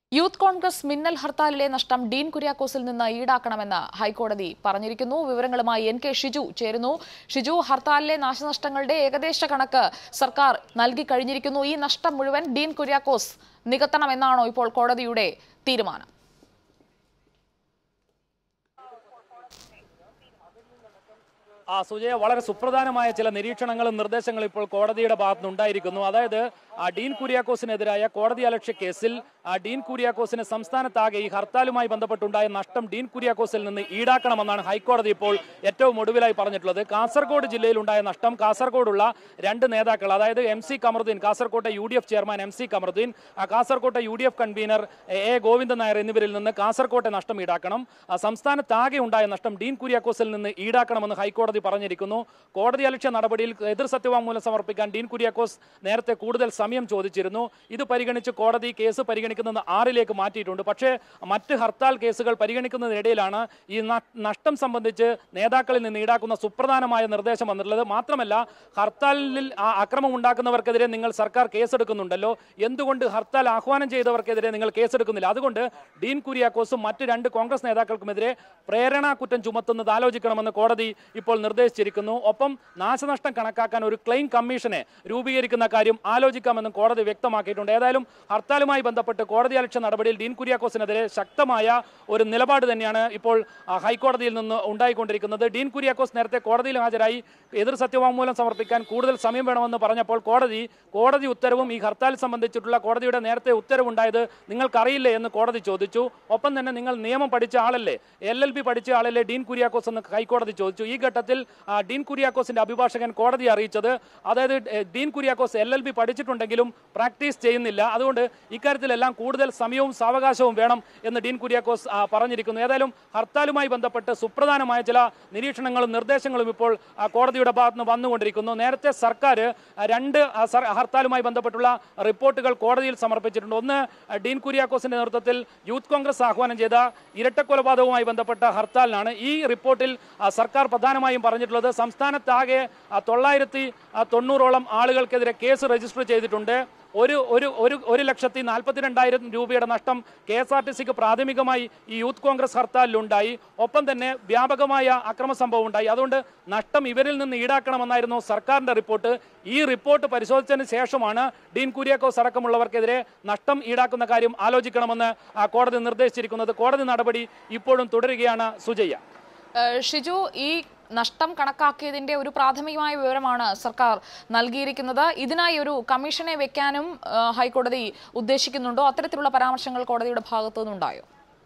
Youth Congress മിന്നൽ ഹർത്താലിലെ നഷ്ടം ഡീൻ കുര്യാക്കോസിൽ നിന്ന് ഈടാക്കണമെന്ന് ഹൈക്കോടതി പറഞ്ഞിരിക്കുന്നു വിവരങ്ങളുമായി എൻ കെ ഷിജു ചേരുന്നു ഷിജു ഹർത്താലിലെ നാശനഷ്ടങ്ങളുടെ ഏകദേശ കണക്ക് സർക്കാർ നൽകി കഴിഞ്ഞിരിക്കുന്നു ഈ നഷ്ടം മുഴുവൻ ഡീൻ കുര്യാക്കോസ് നികത്തണമെന്നാണോ ഇപ്പോൾ കോടതിയുടെ തീരുമാനം ആ സുജയ വളരെ സുപ്രധാനമായ ചില നിരീക്ഷണങ്ങളും നിർദ്ദേശങ്ങളും ഇപ്പോൾ കോടതിയുടെ ഭാഗത്തുനിന്ന് ഉണ്ടായിരിക്കുന്നു അതായത് ആ ഡീൻ കുര്യാക്കോസിനെതിരായ കോടതി അലക്ഷ്യ കേസിൽ ആ ഡീൻ കുര്യാക്കോസിന് സംസ്ഥാനത്താകെ ഈ ഹർത്താലുമായി ബന്ധപ്പെട്ടുണ്ടായ നഷ്ടം ഡീൻ കുര്യാക്കോസിൽ നിന്ന് ഈടാക്കണമെന്നാണ് ഹൈക്കോടതി ഇപ്പോൾ ഏറ്റവും ഒടുവിലായി പറഞ്ഞിട്ടുള്ളത് കാസർഗോഡ് ജില്ലയിൽ ഉണ്ടായ നഷ്ടം കാസർഗോഡുള്ള രണ്ട് നേതാക്കൾ അതായത് എം സി കമറുദ്ദീൻ കാസർകോട്ടെ U D F chairman M C Kamaruddin ആ കാസർകോട്ടെ U D F convener A Govindan Nair എന്നിവരിൽ നിന്ന് കാസർകോട്ടെ നഷ്ടം ഈടാക്കണം ആ സംസ്ഥാനത്താകെ ഉണ്ടായ നഷ്ടം ഡീൻ കുര്യാക്കോസിൽ നിന്ന് ഈടാക്കണമെന്ന് ഹൈക്കോടതി പറഞ്ഞിരിക്കുന്നു കോടതി അലക്ഷ്യ നടപടിയിൽ എതിർ സത്യവാങ്മൂലം സമർപ്പിക്കാൻ ഡീൻ കുര്യാക്കോസ് നേരത്തെ കൂടുതൽ സമയം ചോദിച്ചിരുന്നു ഇത് പരിഗണിച്ച് കോടതി കേസ് പരിഗണിക്കുന്നത് ആറിലേക്ക് മാറ്റിയിട്ടുണ്ട് പക്ഷേ മറ്റ് ഹർത്താൽ കേസുകൾ പരിഗണിക്കുന്നതിനിടയിലാണ് ഈ ന- നഷ്ടം സംബന്ധിച്ച് നേതാക്കളിൽ നിന്ന് ഈടാക്കുന്ന സുപ്രധാനമായ നിർദ്ദേശം വന്നിട്ടുള്ളത് മാത്രമല്ല ഹർത്താലിൽ ആ അക്രമം ഉണ്ടാക്കുന്നവർക്കെതിരെ നിങ്ങൾ സർക്കാർ കേസെടുക്കുന്നുണ്ടല്ലോ എന്തുകൊണ്ട് ഹർത്താൽ ആഹ്വാനം ചെയ്തവർക്കെതിരെ നിങ്ങൾ കേസെടുക്കുന്നില്ല അതുകൊണ്ട് ഡീൻ കുര്യാക്കോസും മറ്റ് രണ്ട് കോൺഗ്രസ് നേതാക്കൾക്കുമെതിരെ പ്രേരണാ കുറ്റം ചുമത്തുന്നത് ആലോചിക്കണമെന്ന് കോടതി ഇപ്പോൾ നിർദ്ദേശിച്ചിരിക്കുന്നു ഒപ്പം നാശനഷ്ടം കണക്കാക്കാൻ ഒരു ക്ലെയിം കമ്മീഷനെ രൂപീകരിക്കുന്ന കാര്യം ആലോചിക്കാമെന്നും കോടതി വ്യക്തമാക്കിയിട്ടുണ്ട് ഏതായാലും ഹർത്താലുമായി ബന്ധപ്പെട്ട് കോടതി അലക്ഷ്യ നടപടിയിൽ ഡീൻ കുര്യാക്കോസിനെതിരെ ശക്തമായ ഒരു നിലപാട് തന്നെയാണ് ഇപ്പോൾ ആ, ഹൈക്കോടതിയിൽ നിന്ന് ഉണ്ടായിക്കൊണ്ടിരിക്കുന്നത് ഡീൻ കുര്യാക്കോസ് നേരത്തെ കോടതിയിൽ ഹാജരായി എതിർ സത്യവാങ്മൂലം സമർപ്പിക്കാൻ കൂടുതൽ സമയം വേണമെന്ന് പറഞ്ഞപ്പോൾ കോടതി കോടതി ഉത്തരവും ഈ ഹർത്താൽ സംബന്ധിച്ചിട്ടുള്ള കോടതിയുടെ നേരത്തെ ഉത്തരവുണ്ടായത് നിങ്ങൾക്കറിയില്ലേ എന്ന് കോടതി ചോദിച്ചു ഒപ്പം തന്നെ നിങ്ങൾ നിയമം പഠിച്ച ആളല്ലേ എൽ എൽ ബി പഠിച്ച ആളല്ലേ ഡീൻ കുര്യാക്കോസ് എന്ന് ഹൈക്കോടതി ചോദിച്ചു ഈ ഘട്ടത്തിൽ ആ, ഡീൻ കുര്യാക്കോസിന്റെ അഭിഭാഷകൻ കോടതിയെ അറിയിച്ചത് അതായത് എ, Dean Kuriakose L L B പഠിച്ചിട്ടുണ്ടെങ്കിലും പ്രാക്ടീസ് ചെയ്യുന്നില്ല അതുകൊണ്ട് ഇക്കാര്യത്തിലെല്ലാം കൂടുതൽ സമയവും സാവകാശവും വേണം എന്ന് ഡീൻ കുര്യാക്കോസ് ആ, പറഞ്ഞിരിക്കുന്നു ഏതായാലും ഹർത്താലുമായി ബന്ധപ്പെട്ട് സുപ്രധാനമായ ചില നിരീക്ഷണങ്ങളും നിർദ്ദേശങ്ങളും ഇപ്പോൾ ആ, കോടതിയുടെ ഭാഗത്തുനിന്ന് വന്നുകൊണ്ടിരിക്കുന്നു നേരത്തെ സർക്കാർ ആ, രണ്ട് ആ, സർ- ഹർത്താലുമായി ബന്ധപ്പെട്ടുള്ള റിപ്പോർട്ടുകൾ കോടതിയിൽ സമർപ്പിച്ചിട്ടുണ്ട് ഒന്ന് ആ, ഡീൻ കുര്യാക്കോസിന്റെ നേതൃത്വത്തിൽ യൂത്ത് കോൺഗ്രസ് ആഹ്വാനം ചെയ്ത ഇരട്ടക്കൊലപാതകവുമായി ബന്ധപ്പെട്ട ഹർത്താലിനാണ് ഈ റിപ്പോർട്ടിൽ ആ, സർക്കാർ പ്രധാനമായും പറഞ്ഞിട്ടുള്ളത് സംസ്ഥാനത്താകെ ആ, തൊള്ളായിരത്തി ആ, തൊണ്ണൂറോളം ആളുകൾക്കെതിരെ കേസ് രജിസ്റ്റർ ചെയ്തിട്ടുണ്ട് ഒരു ഒരു ഒരു ഒരു ലക്ഷത്തി നാൽപ്പത്തിരണ്ടായിരം രൂപയുടെ നഷ്ടം കെ എസ് ആർ ടി സിക്ക് പ്രാഥമികമായി ഈ യൂത്ത് കോൺഗ്രസ് ഹർത്താലിലുണ്ടായി ഒപ്പം തന്നെ വ്യാപകമായ അക്രമ സംഭവം ഉണ്ടായി അതുകൊണ്ട് നഷ്ടം ഇവരിൽ നിന്ന് ഈടാക്കണമെന്നായിരുന്നു സർക്കാരിന്റെ റിപ്പോർട്ട് ഈ റിപ്പോർട്ട് പരിശോധിച്ചതിന് ശേഷമാണ് ഡീൻ കുര്യാക്കോസ് അടക്കമുള്ളവർക്കെതിരെ നഷ്ടം ഈടാക്കുന്ന കാര്യം ആലോചിക്കണമെന്ന് ആ കോടതി നിർദ്ദേശിച്ചിരിക്കുന്നത് കോടതി നടപടി ഇപ്പോഴും തുടരുകയാണ് സുജയ്യ ഏഹ് ഷിജു ഈ നഷ്ടം കണക്കാക്കിയതിന്റെ ഒരു പ്രാഥമികമായ വിവരമാണ് സർക്കാർ നൽകിയിരിക്കുന്നത് ഇതിനായി ഒരു കമ്മീഷനെ വെക്കാനും ഏഹ് ഹൈക്കോടതി ഉദ്ദേശിക്കുന്നുണ്ടോ അത്തരത്തിലുള്ള പരാമർശങ്ങൾ കോടതിയുടെ ഭാഗത്തു നിന്നുണ്ടായോ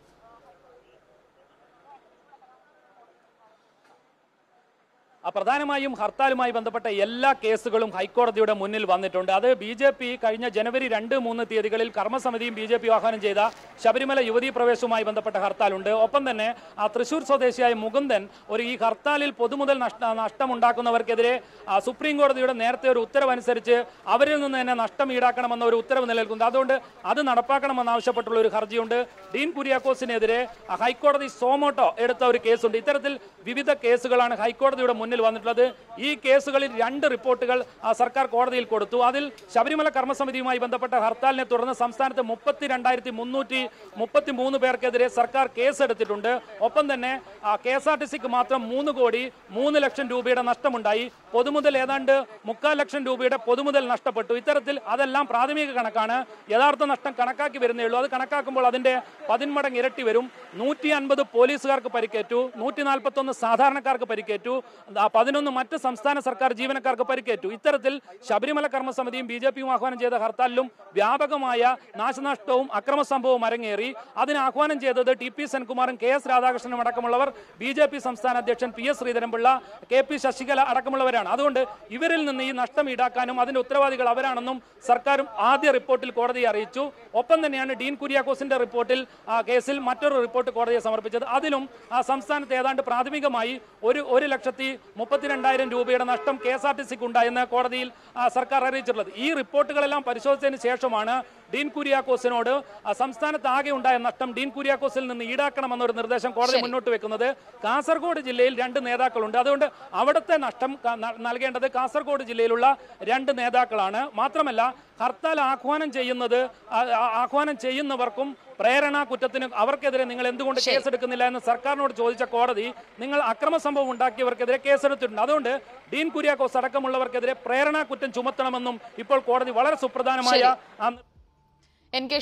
ആ പ്രധാനമായും ഹർത്താലുമായി ബന്ധപ്പെട്ട എല്ലാ കേസുകളും ഹൈക്കോടതിയുടെ മുന്നിൽ വന്നിട്ടുണ്ട് അത് ബി ജെ പി കഴിഞ്ഞ ജനുവരി രണ്ട് മൂന്ന് തീയതികളിൽ കർമ്മസമിതിയും ബി ജെ പി ആഹ്വാനം ചെയ്ത ശബരിമല യുവതീ പ്രവേശവുമായി ബന്ധപ്പെട്ട ഹർത്താലുണ്ട് ഒപ്പം തന്നെ ആ തൃശൂർ സ്വദേശിയായ മുകുന്ദൻ ഒരു ഈ ഹർത്താലിൽ പൊതുമുതൽ നഷ്ട നഷ്ടമുണ്ടാക്കുന്നവർക്കെതിരെ ആ, സുപ്രീം കോടതിയുടെ നേരത്തെ ഒരു ഉത്തരവനുസരിച്ച് അവരിൽ നിന്ന് തന്നെ നഷ്ടം ഈടാക്കണമെന്ന ഒരു ഉത്തരവ് നിലനിൽക്കുന്നത് അതുകൊണ്ട് അത് നടപ്പാക്കണമെന്നാവശ്യപ്പെട്ടുള്ള ഒരു ഹർജിയുണ്ട് ഡീൻ കുര്യാക്കോസിനെതിരെ ആ, ഹൈക്കോടതി സോമോട്ടോ എടുത്ത ഒരു കേസുണ്ട് ഇത്തരത്തിൽ വിവിധ കേസുകളാണ് ഹൈക്കോടതിയുടെ മുന്നിൽ വന്നിട്ടുള്ളത് ഈ കേസുകളിൽ രണ്ട് റിപ്പോർട്ടുകൾ ആ, സർക്കാർ കോടതിയിൽ കൊടുത്തു അതിൽ ശബരിമല കർമ്മസമിതിയുമായി ബന്ധപ്പെട്ട ഹർത്താലിനെ തുടർന്ന് സംസ്ഥാനത്ത് മുപ്പത്തി രണ്ടായിരത്തി മുന്നൂറ്റി മുപ്പത്തി മൂന്ന് പേർക്കെതിരെ സർക്കാർ കേസെടുത്തിട്ടുണ്ട് ഒപ്പം തന്നെ കെ എസ് ആർ ടി സിക്ക് മാത്രം മൂന്ന് കോടി മൂന്ന് ലക്ഷം രൂപയുടെ നഷ്ടമുണ്ടായി പൊതുമുതൽ ഏതാണ്ട് മുക്കാൽ ലക്ഷം രൂപയുടെ പൊതുമുതൽ നഷ്ടപ്പെട്ടു ഇത്തരത്തിൽ അതെല്ലാം പ്രാഥമിക കണക്കാണ് യഥാർത്ഥ നഷ്ടം കണക്കാക്കി വരുന്നേ ഉള്ളൂ അത് കണക്കാക്കുമ്പോൾ അതിന്റെ പതിന്മടങ്ങ് ഇരട്ടി വരും നൂറ്റി അൻപത് പോലീസുകാർക്ക് പരിക്കേറ്റു നൂറ്റി നാൽപ്പത്തൊന്ന് സാധാരണക്കാർക്ക് പരിക്കേറ്റു ആ, പതിനൊന്ന് മറ്റ് സംസ്ഥാന സർക്കാർ ജീവനക്കാർക്ക് പരിക്കേറ്റു ഇത്തരത്തിൽ ശബരിമല കർമ്മസമിതിയും ബി ജെ പിയും ആഹ്വാനം ചെയ്ത ഹർത്താലിലും വ്യാപകമായ നാശനഷ്ടവും അക്രമ സംഭവവും അരങ്ങേറി അതിന് ആഹ്വാനം ചെയ്തത് ടി പി സെൻകുമാറും കെ എസ് രാധാകൃഷ്ണനും അടക്കമുള്ളവർ ബി ജെ പി സംസ്ഥാന അധ്യക്ഷൻ P S Sreedharan Pillai K P Sasikala അടക്കമുള്ളവരാണ് അതുകൊണ്ട് ഇവരിൽ നിന്ന് ഈ നഷ്ടം ഈടാക്കാനും അതിന്റെ ഉത്തരവാദികൾ അവരാണെന്നും സർക്കാരും ആദ്യ റിപ്പോർട്ടിൽ കോടതിയെ അറിയിച്ചു ഒപ്പം തന്നെയാണ് ഡീൻ കുര്യാക്കോസിന്റെ റിപ്പോർട്ടിൽ ആ കേസിൽ മറ്റൊരു റിപ്പോർട്ട് കോടതിയെ സമർപ്പിച്ചത് അതിലും ആ സംസ്ഥാനത്ത് ഏതാണ്ട് പ്രാഥമികമായി ഒരു ഒരു ലക്ഷത്തി മുപ്പത്തിരണ്ടായിരം രൂപയുടെ നഷ്ടം കെ എസ് ആർ ടി സിക്ക് ഉണ്ടായെന്ന് കോടതിയിൽ ആ, സർക്കാർ അറിയിച്ചിട്ടുള്ളത് ഈ റിപ്പോർട്ടുകളെല്ലാം പരിശോധിച്ചതിന് ശേഷമാണ് ഡീൻ കുര്യാക്കോസിനോട് ആ, സംസ്ഥാനത്ത് ആകെ ഉണ്ടായ നഷ്ടം ഡീൻ കുര്യാക്കോസിൽ നിന്ന് ഈടാക്കണമെന്നൊരു നിർദ്ദേശം കോടതി ശരി. മുന്നോട്ട് വെക്കുന്നത് കാസർഗോഡ് ജില്ലയിൽ രണ്ട് നേതാക്കളുണ്ട് അതുകൊണ്ട് അവിടുത്തെ നഷ്ടം ക- ന- നൽകേണ്ടത് കാസർഗോഡ് ജില്ലയിലുള്ള രണ്ട് നേതാക്കളാണ് മാത്രമല്ല ഹർത്താൽ ആഹ്വാനം ചെയ്യുന്നത് ആ- ആ- ആഹ്വാനം ചെയ്യുന്നവർക്കും പ്രേരണ കുറ്റത്തിന് അവർക്കെതിരെ നിങ്ങൾ എന്തുകൊണ്ട് ശരി. കേസെടുക്കുന്നില്ല എന്ന് സർക്കാരിനോട് ചോദിച്ച കോടതി നിങ്ങൾ അക്രമ സംഭവം ഉണ്ടാക്കിയവർക്കെതിരെ കേസെടുത്തിട്ടുണ്ട് അതുകൊണ്ട് ഡീൻ കുര്യാക്കോസ് അടക്കമുള്ളവർക്കെതിരെ പ്രേരണ കുറ്റം ചുമത്തണമെന്നും ഇപ്പോൾ കോടതി വളരെ സുപ്രധാനമായ ശരി. ആ എൻ കെ